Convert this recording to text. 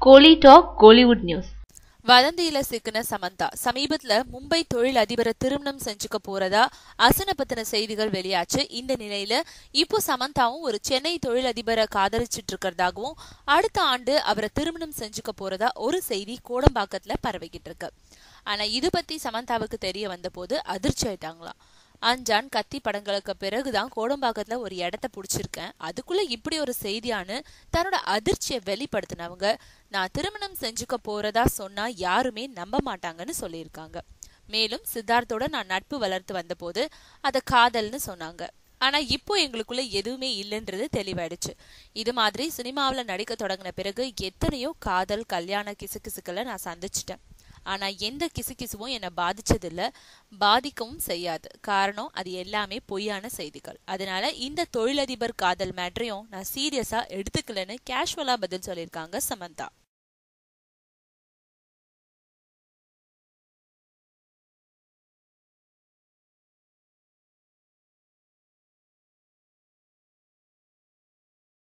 கோலி talk Kollywood news வதந்தியில சிக்கின சமந்தா சமீபத்துல மும்பை தொழில் அதிபரை திருமணம் செஞ்சுக்க போறதா அசன பத்தின செய்திகள் வெளியாச்சு இந்த நிலையில இப்போ சமந்தாவும் ஒரு சென்னை தொழில் அதிபரை காதலிச்சிட்டு இருக்கிறதாகவும் அடுத்த ஆண்டு அவரை திருமணம் செஞ்சுக்க போறதா ஒரு செய்தி கோடம்பாக்கத்துல பரவிக்கிட்டு இருக்கு ஆனா இது பத்தி சமந்தாவுக்கு தெரிய வந்த போது அதிர்ச்சி ஆயிட்டாங்களாம் அஞ்சான் கத்தி படங்களுக்கு பிறகுதான் கோடம்பாக்கத்துல ஒரு இடத்த புடிச்சிருக்கேன் அதுக்குள்ள இப்படி ஒரு செய்தியான்னு தன்னோட அதிர்ச்சியை வெளிப்படுத்தினவங்க நான் திருமணம் செஞ்சுக்க போறதா சொன்னா யாருமே நம்ப மாட்டாங்கன்னு சொல்லியிருக்காங்க மேலும் சித்தார்த்தோட நான் நட்பு வளர்த்து வந்தபோது அத காதல்னு சொன்னாங்க ஆனா இப்போ எங்களுக்குள்ள எதுவுமே இல்லைன்றது தெளிவாயிடுச்சு இது மாதிரி சினிமாவில் நடிக்க தொடங்கின பிறகு எத்தனையோ காதல் கல்யாண கிசுகிசுக்களை நான் சந்திச்சிட்டேன் ஆனா எந்த கிசுகிசுவும் என்னை பாதிச்சதில்ல பாதிக்கவும் செய்யாது காரணம் அது எல்லாமே பொய்யான செய்திகள் அதனால இந்த தொழிலதிபர் காதல் மேட்ரையும் நான் சீரியஸா எடுத்துக்கலன்னு கேஷுவலா பதில் சொல்லியிருக்காங்க சமந்தா